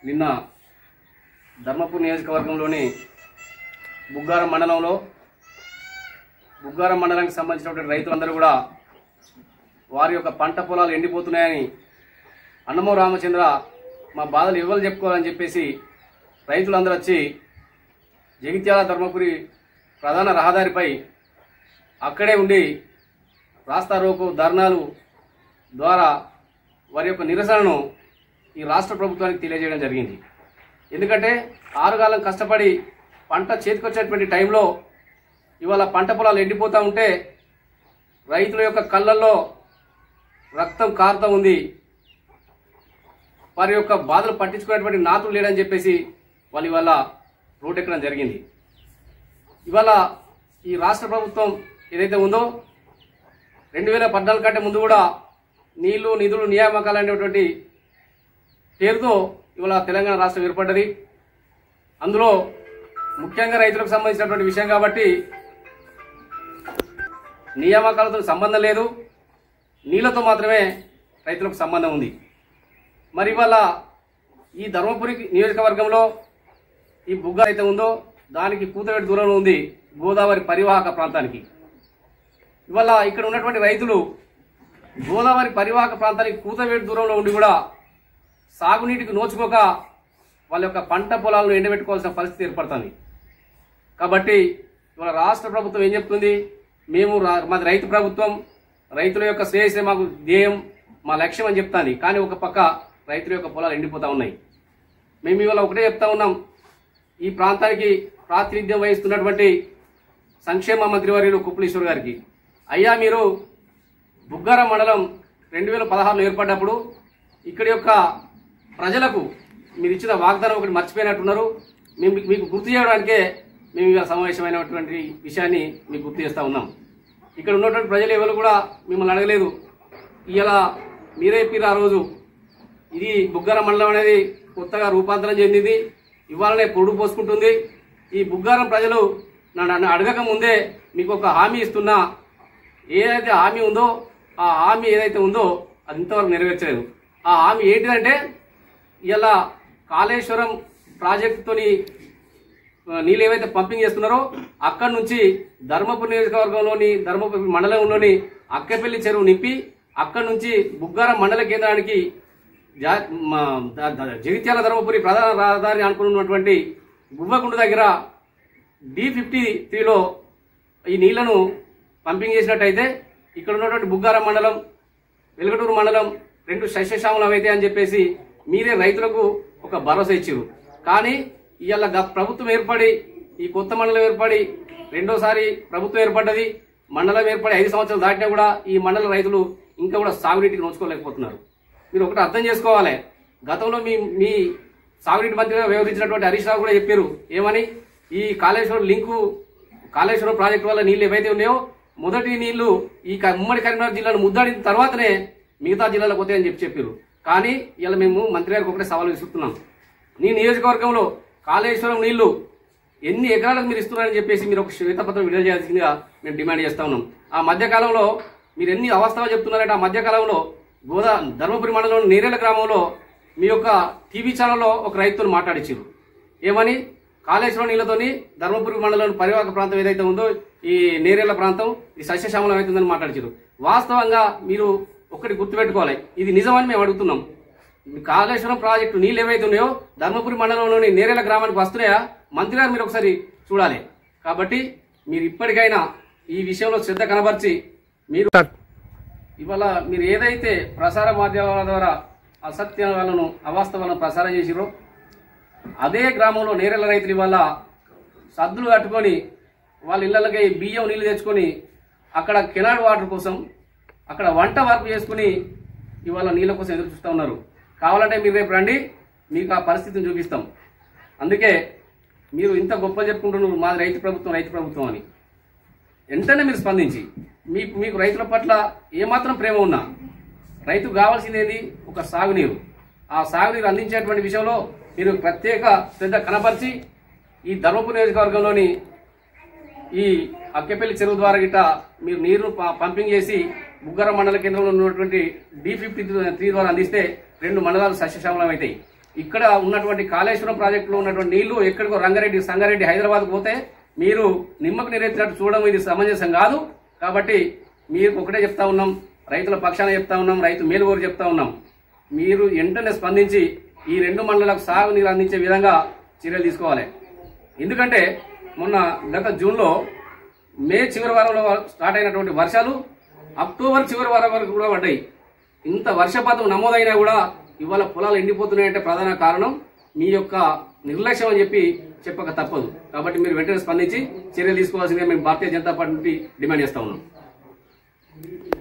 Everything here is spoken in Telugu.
నిన్న ధర్మపూర్ నియోజకవర్గంలోని బుగ్గారం మండలంలో బుగ్గారం మండలానికి సంబంధించినటువంటి రైతులందరూ కూడా వారి యొక్క పంట పొలాలు ఎండిపోతున్నాయని అన్నమో రామచంద్ర మా బాధలు ఇవ్వాలి చెప్పుకోవాలని చెప్పేసి రైతులందరూ వచ్చి జగిత్యాల ధర్మపురి ప్రధాన రహదారిపై అక్కడే ఉండి రాస్తా రోకో ధర్నాలు ద్వారా వారి యొక్క నిరసనను ఈ రాష్ట్ర ప్రభుత్వానికి తెలియజేయడం జరిగింది ఎందుకంటే ఆరుగాలం కష్టపడి పంట చేతికొచ్చేటువంటి టైంలో ఇవాళ పంట పొలాలు ఎండిపోతూ ఉంటే రైతుల యొక్క కళ్ళల్లో రక్తం కారుతూ ఉంది వారి యొక్క బాధలు పట్టించుకునేటువంటి నాతులు లేడని చెప్పేసి వాళ్ళు ఇవాళ రోడ్ ఎక్కడం జరిగింది ఇవాళ ఈ రాష్ట్ర ప్రభుత్వం ఏదైతే ఉందో రెండు వేల పద్నాలుగు కంటే ముందు కూడా నీళ్లు నిధులు నియామకాలు అనేటువంటి పేరుతో ఇవాళ తెలంగాణ రాష్ట్రం ఏర్పడ్డది అందులో ముఖ్యంగా రైతులకు సంబంధించినటువంటి విషయం కాబట్టి నియామకాలతో సంబంధం లేదు నీళ్లతో మాత్రమే రైతులకు సంబంధం ఉంది మరి ఇవాళ ఈ ధర్మపురి నియోజకవర్గంలో ఈ బుగ్గ అయితే ఉందో దానికి కూతవేటి దూరంలో ఉంది గోదావరి పరివాహక ప్రాంతానికి ఇవాళ ఇక్కడ ఉన్నటువంటి రైతులు గోదావరి పరివాహక ప్రాంతానికి కూతవేటి దూరంలో ఉండి కూడా సాగునీటికి నోచుకోక వాళ్ళ యొక్క పంట పొలాలను ఎండబెట్టుకోవాల్సిన పరిస్థితి ఏర్పడుతుంది కాబట్టి ఇవాళ రాష్ట్ర ప్రభుత్వం ఏం చెప్తుంది మేము రా- మాది రైతు ప్రభుత్వం రైతుల యొక్క శ్రేయస్సే మాకు ధ్యేయం మా లక్ష్యం అని చెప్తాంది కానీ ఒక పక్క రైతుల యొక్క పొలాలు ఎండిపోతా ఉన్నాయి మేము ఇవాళ ఒకటే చెప్తా ఉన్నాం ఈ ప్రాంతానికి ప్రాతినిధ్యం వహిస్తున్నటువంటి సంక్షేమ మంత్రివర్యులు కుప్పలీశ్వర్ గారికి అయ్యా మీరు బుగ్గారం మండలం రెండు వేల పదహారులో ఏర్పడ్డప్పుడు ఇక్కడి యొక్క ప్రజలకు మీరు ఇచ్చిన వాగ్దానం ఒకటి మర్చిపోయినట్టున్నారు మేము మీకు గుర్తు చేయడానికే మేము ఇవాళ సమావేశమైనటువంటి విషయాన్ని మీకు గుర్తు చేస్తా ఉన్నాం ఇక్కడ ఉన్నటువంటి ప్రజలు ఎవరు కూడా మిమ్మల్ని అడగలేదు ఇలా మీరే చెప్పారు ఆ రోజు ఇది బుగ్గారం మండలం అనేది కొత్తగా రూపాంతరం చెందింది ఇవాళనే పొడు పోసుకుంటుంది ఈ బుగ్గారం ప్రజలు నన్ను నన్ను అడగక ముందే మీకు ఒక హామీ ఇస్తున్నా ఏదైతే హామీ ఉందో ఆ హామీ ఏదైతే ఉందో అది ఇంతవరకు నెరవేర్చలేదు ఆ హామీ ఏంటిదంటే ఇలా కాళేశ్వరం ప్రాజెక్టుతోని ఆ, నీళ్ళు ఏవైతే పంపింగ్ చేస్తున్నారో అక్కడి నుంచి ధర్మపురి నియోజకవర్గంలోని ధర్మపురి మండలంలోని అక్కపల్లి చెరువు నింపి అక్కడి నుంచి బుగ్గారం మండల కేంద్రానికి జా- మా ద- ద- జగిత్యాల ధర్మపురి ప్రధాన రహదారి అనుకున్నటువంటి గువ్వకుంట దగ్గర డి ఫిఫ్టీ త్రీలో ఈ నీళ్లను పంపింగ్ చేసినట్టయితే ఇక్కడ ఉన్నటువంటి బుగ్గారం మండలం వెలుగటూరు మండలం రెండు సస్యశ్యామలం అయితే అని చెప్పేసి మీరే రైతులకు ఒక భరోసా ఇచ్చారు కానీ ఇవాళ గ- ప్రభుత్వం ఏర్పడి ఈ కొత్త మండలం ఏర్పడి రెండోసారి ప్రభుత్వం ఏర్పడ్డది మండలం ఏర్పడి ఐదు సంవత్సరాలు దాటినా కూడా ఈ మండల రైతులు ఇంకా కూడా సాగునీటికి నోచుకోలేకపోతున్నారు మీరు ఒకటి అర్థం చేసుకోవాలి గతంలో మీ మీ సాగునీటి మంత్రిగా వ్యవహరించినటువంటి హరీష్ రావు కూడా చెప్పారు ఏమని ఈ కాళేశ్వరం లింకు కాళేశ్వరం ప్రాజెక్టు వల్ల నీళ్లు ఏవైతే ఉన్నాయో మొదటి నీళ్లు ఈ క- ఉమ్మడి కరీంనగర్ జిల్లాను ముద్దాడిన తర్వాతనే మిగతా జిల్లాలకు పోతాయని చెప్పి చెప్పారు కానీ ఇలా మేము మంత్రి గారికి ఒకటే సవాల్ విసురుతున్నాం నీ నియోజకవర్గంలో కాళేశ్వరం నీళ్లు ఎన్ని ఎకరాలకు మీరు ఇస్తున్నారని చెప్పేసి మీరు ఒక శ్వేతపత్రం విడుదల చేయాల్సిందిగా మేము డిమాండ్ చేస్తా ఉన్నాం ఆ మధ్యకాలంలో మీరు ఎన్ని అవస్థలు చెప్తున్నారంటే ఆ మధ్యకాలంలో గోదా ధర్మపురి మండలంలోని నేరేల గ్రామంలో మీ యొక్క టీవీ ఛానల్లో ఒక రైతుతో మాట్లాడించారు ఏమని కాళేశ్వరం నీళ్లతోని ధర్మపురి మండలంలోని పరివాహక ప్రాంతం ఏదైతే ఉందో ఈ నేరేళ్ల ప్రాంతం ఈ సస్యశ్యామలం అవుతుందని మాట్లాడించారు వాస్తవంగా మీరు ఒక్కటి గుర్తుపెట్టుకోవాలి ఇది నిజమని మేము అడుగుతున్నాం ఈ కాళేశ్వరం ప్రాజెక్టు నీళ్ళు ఏవైతే ఉన్నాయో ధర్మపురి మండలంలోని నేరేల గ్రామానికి వస్తున్నాయా మంత్రి గారు మీరు ఒకసారి చూడాలి కాబట్టి మీరు ఇప్పటికైనా ఈ విషయంలో శ్రద్ధ కనబర్చి మీరు ఇవాళ మీరు ఏదైతే ప్రసార మాధ్యమాల ద్వారా అసత్యాలను అవాస్తవాలను ప్రసారం చేసిరో అదే గ్రామంలో నేరేళ్ల రైతులు ఇవాళ సద్దులు కట్టుకొని వాళ్ళ ఇళ్ళకి బియ్యం నీళ్లు తెచ్చుకొని అక్కడ కెనాల్ వాటర్ కోసం అక్కడ వంట వర్క్ చేసుకుని ఇవాళ నీళ్ళ కోసం ఎదురు చూస్తూ ఉన్నారు కావాలంటే మీరు రేపు రండి మీకు ఆ పరిస్థితిని చూపిస్తాం అందుకే మీరు ఇంత గొప్ప చెప్పుకుంటున్నారు మాది రైతు ప్రభుత్వం రైతు ప్రభుత్వం అని వెంటనే మీరు స్పందించి మీ మీకు రైతుల పట్ల ఏమాత్రం ప్రేమ ఉన్నా రైతుకు కావాల్సింది ఏంది ఒక సాగునీరు ఆ సాగునీరు అందించేటువంటి విషయంలో మీరు ప్రత్యేక శ్రద్ధ కనపరిచి ఈ ధర్మపురి నియోజకవర్గంలోని ఈ అక్కెపల్లి చెరువు ద్వారా గిట్ట మీరు నీరును ప- పంపింగ్ చేసి బుగ్గర మండల కేంద్రంలో ఉన్నటువంటి డి ఫిఫ్టీ త్రీ ద్వారా అందిస్తే రెండు మండలాలు సస్యశ్యామలం అవుతాయి ఇక్కడ ఉన్నటువంటి కాళేశ్వరం ప్రాజెక్టులో ఉన్నటువంటి నీళ్లు ఎక్కడికో రంగారెడ్డి సంగారెడ్డి హైదరాబాద్ పోతే మీరు నిమ్మకు నీరెత్తినట్టు చూడడం ఇది సమంజసం కాదు కాబట్టి మీరు ఒకటే చెప్తా ఉన్నాం రైతుల పక్షాన చెప్తా ఉన్నాం రైతు మేలు కోరి చెప్తా ఉన్నాం మీరు వెంటనే స్పందించి ఈ రెండు మండలాలకు సాగునీరు అందించే విధంగా చర్యలు తీసుకోవాలి ఎందుకంటే మొన్న గత జూన్లో మే చివరి వారంలో స్టార్ట్ అయినటువంటి వర్షాలు అక్టోబర్ చివరి వారం వరకు కూడా పడ్డాయి ఇంత వర్షపాతం నమోదైనా కూడా ఇవాళ పొలాలు ఎండిపోతున్నాయంటే ప్రధాన కారణం మీ యొక్క నిర్లక్ష్యం అని చెప్పి చెప్పక తప్పదు కాబట్టి మీరు వెంటనే స్పందించి చర్యలు తీసుకోవాల్సిందిగా మేము భారతీయ జనతా పార్టీ నుండి డిమాండ్ చేస్తా ఉన్నాం